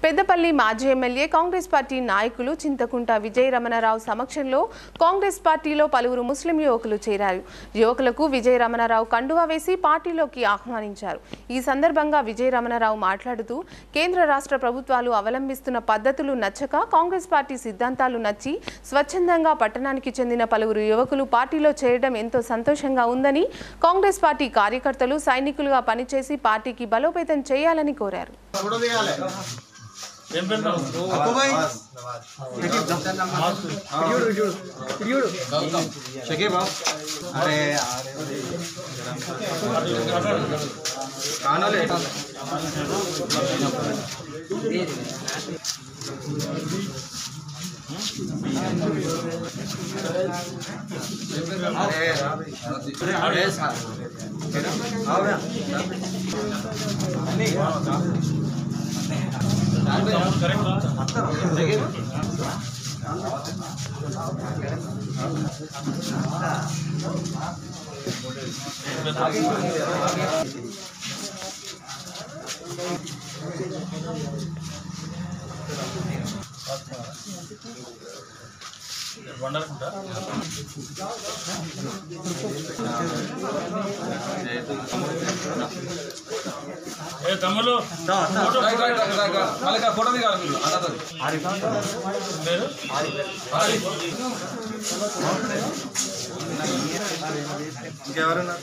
పెద్దపల్లి మాజీ MLA Congress party నాయకులు చింతకుంట విజయ రమణారావు సమక్షంలో కాంగ్రెస్ పార్టీలో పలువురు ముస్లిం యువకులు చేరారు యువకులకు విజయ రమణారావు కండువా వేసి పార్టీలోకి ఆహ్వానించారు ఈ సందర్భంగా విజయ రమణారావు మాట్లాడుతూ కేంద్ర రాష్ట్ర ప్రభుత్వాలు అవలంబిస్తున్న పద్ధతులు నచ్చక కాంగ్రెస్ పార్టీ సిద్ధాంతాలు నచ్చి స్వచ్ఛందంగా పట్టణానికి చెందిన పలువురు యువకులు పార్టీలో చేరడం ఎంతో సంతోషంగా ఉందని కాంగ్రెస్ పార్టీ కార్యకర్తలు సైనికులుగా పనిచేసి పార్టీకి బలోపేతం చేయాలని కోరారు ఏం పేరు शकीब अरे कान ले अरे अरे आओ ना వండనుకుంటా ఏ తమ్ముళ్ళు ఫోటో దిగాలి పేరు ఇంకెవరన్నా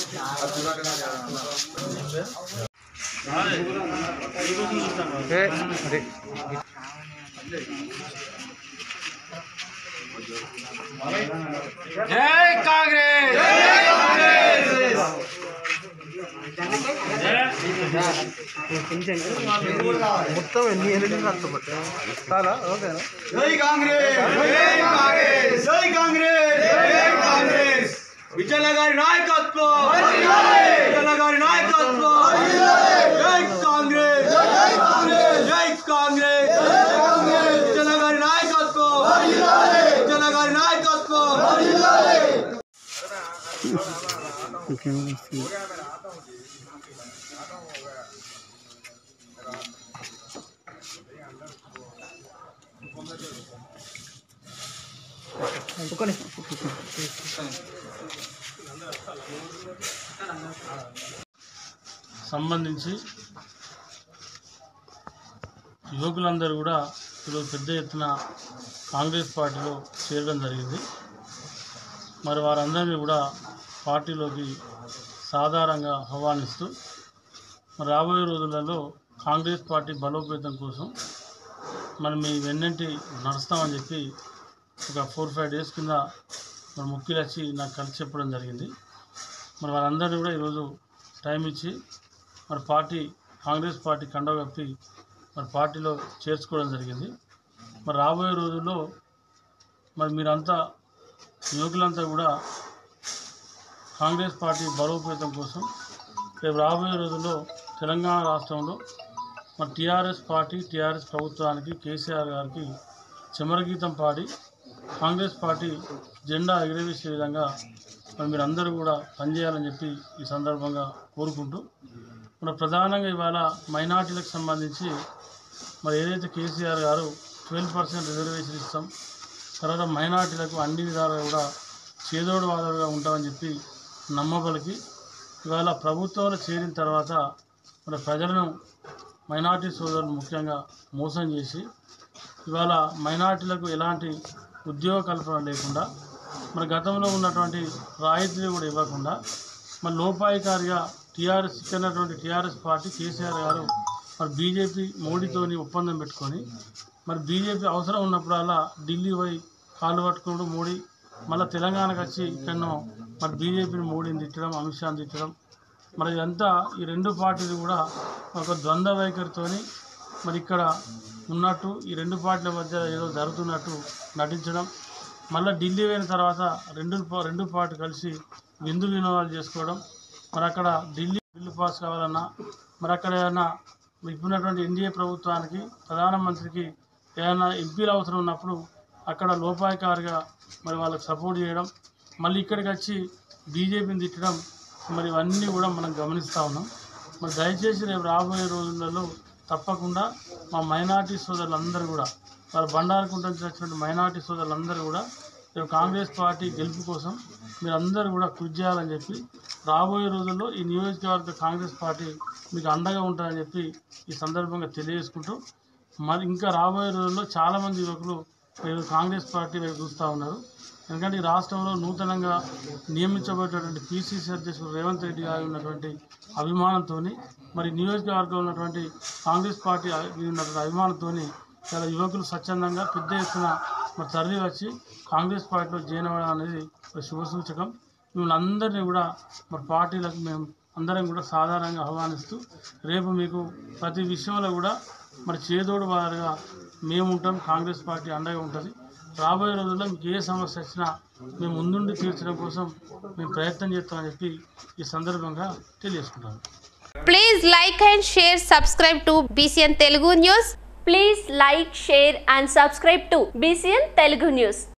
జై కాంగ్రెస్ మొత్తం ఎన్ని ఎన్ని కష్టపడ్డా చాలా ఓకేనా జై కాంగ్రెస్ జై కాంగ్రెస్ జై కాంగ్రెస్ జై కాంగ్రెస్ విచల గారి నాయకత్వం విచల గారి నాయకత్వం జై కాంగ్రెస్ జై కాంగ్రెస్ జై కాంగ్రెస్ విచల గారి నాయకత్వం విచల గారి నాయకత్వం సంబంధించి యువకులందరూ కూడా ఈరోజు పెద్ద ఎత్తున కాంగ్రెస్ పార్టీలో చేరడం జరిగింది మరి వారందరినీ కూడా పార్టీలోకి సాధారణంగా ఆహ్వానిస్తూ మరి రాబోయే రోజులలో కాంగ్రెస్ పార్టీ బలోపేతం కోసం మరి మీ వెన్నంటి నడుస్తామని చెప్పి ఒక ఫోర్ ఫైవ్ డేస్ కింద మరి ముఖ్యులు వచ్చి నాకు కలిసి చెప్పడం జరిగింది మరి వాళ్ళందరినీ కూడా ఈరోజు టైం ఇచ్చి మరి పార్టీ కాంగ్రెస్ పార్టీ కండవ కప్పి మరి పార్టీలో చేర్చుకోవడం జరిగింది మరి రాబోయే రోజుల్లో మరి మీరంతా యువకులంతా కూడా కాంగ్రెస్ పార్టీ బలోపేతం కోసం రేపు రాబోయే రోజుల్లో తెలంగాణ రాష్ట్రంలో మరి టీఆర్ఎస్ పార్టీ టీఆర్ఎస్ ప్రభుత్వానికి కేసీఆర్ గారికి చమరగీతం పాడి కాంగ్రెస్ పార్టీ జెండా ఎగరవేసే విధంగా మరి మీరందరూ కూడా పనిచేయాలని చెప్పి ఈ సందర్భంగా కోరుకుంటూ మన ప్రధానంగా ఇవాళ మైనార్టీలకు సంబంధించి మరి ఏదైతే కేసీఆర్ గారు ట్వెల్వ్ పర్సెంట్ రిజర్వేషన్ ఇస్తాం తర్వాత మైనార్టీలకు అన్ని విధాలుగా కూడా చేదోడు వాదోడుగా ఉంటామని చెప్పి నమ్మబలికి ఇవాళ ప్రభుత్వంలో చేరిన తర్వాత మన ప్రజలను మైనార్టీ సోదరులు ముఖ్యంగా మోసం చేసి ఇవాళ మైనార్టీలకు ఎలాంటి ఉద్యోగ కల్పన లేకుండా మరి గతంలో ఉన్నటువంటి రాయితీలు కూడా ఇవ్వకుండా మరి లోపాయికారిగా టీఆర్ఎస్ ఇచ్చినటువంటి టీఆర్ఎస్ పార్టీ కేసీఆర్ గారు మరి బీజేపీ మోడీతోని ఒప్పందం పెట్టుకొని మరి బీజేపీ అవసరం ఉన్నప్పుడల్లా ఢిల్లీ పోయి కాళ్ళు పట్టుకోవడం మోడీ మళ్ళీ తెలంగాణకు వచ్చి ఇక్కడనో మరి బీజేపీని మోడీని తిట్టడం అమిత్ షాని తిట్టడం మరి ఇదంతా ఈ రెండు పార్టీలు కూడా ఒక ద్వంద్వ వైఖరితోని మరి ఇక్కడ ఉన్నట్టు ఈ రెండు పార్టీల మధ్య ఏదో జరుగుతున్నట్టు నటించడం మళ్ళీ ఢిల్లీ పోయిన తర్వాత రెండు పా- రెండు పార్టీ కలిసి విందు వినోదాలు చేసుకోవడం మరి అక్కడ ఢిల్లీ బిల్లు పాస్ కావాలన్నా మరి అక్కడ ఏదైనా ఇప్పుడున్నటువంటి ఎన్డీఏ ప్రభుత్వానికి ప్రధానమంత్రికి ఏదైనా ఎంపీలు అవసరం ఉన్నప్పుడు అక్కడ లోపాయకారిగా మరి వాళ్ళకి సపోర్ట్ చేయడం మళ్ళీ ఇక్కడికి వచ్చి బీజేపీని తిట్టడం మరి ఇవన్నీ కూడా మనం గమనిస్తూ ఉన్నాం మరి దయచేసి రేపు రాబోయే రోజులలో తప్పకుండా మా మైనార్టీ సోదరులందరూ కూడా వాళ్ళ బండారుకుంట నుంచి వచ్చినటువంటి మైనార్టీ సోదరులందరూ కూడా రేపు కాంగ్రెస్ పార్టీ గెలుపు కోసం మీరందరూ కూడా కృషి చేయాలని చెప్పి రాబోయే రోజుల్లో ఈ నియోజకవర్గ కాంగ్రెస్ పార్టీ మీకు అండగా ఉంటుందని చెప్పి ఈ సందర్భంగా తెలియజేసుకుంటూ మరి ఇంకా రాబోయే రోజుల్లో చాలామంది యువకులు మీరు కాంగ్రెస్ పార్టీ వైపు చూస్తూ ఉన్నారు ఎందుకంటే ఈ రాష్ట్రంలో నూతనంగా నియమించబడేటువంటి పిసిసి అధ్యక్షుడు రేవంత్ రెడ్డి గారి ఉన్నటువంటి అభిమానంతో మరి నియోజకవర్గంలో ఉన్నటువంటి కాంగ్రెస్ పార్టీ మీద ఉన్నటువంటి అభిమానంతో చాలా యువకులు స్వచ్ఛందంగా పెద్ద ఎత్తున మరి తరలి వచ్చి కాంగ్రెస్ పార్టీలో జాయిన్ అవ్వడం అనేది ఒక శుభసూచకం మిమ్మల్ని అందరినీ కూడా మరి పార్టీలకు మేము అందరం కూడా సాధారణంగా ఆహ్వానిస్తూ రేపు మీకు ప్రతి విషయంలో కూడా మరి చేదోడు వారుగా మేము ఉంటాం కాంగ్రెస్ పార్టీ అండగా ఉంటుంది రాబోయే రోజుల్లో మీకు ఏ సమస్య వచ్చినా మేము ముందుండి తీర్చడం కోసం మేము ప్రయత్నం చేస్తామని చెప్పి ఈ సందర్భంగా తెలియజేసుకుంటాను Please like and share, subscribe to BCN Telugu News. Please like, share and subscribe to BCN Telugu News.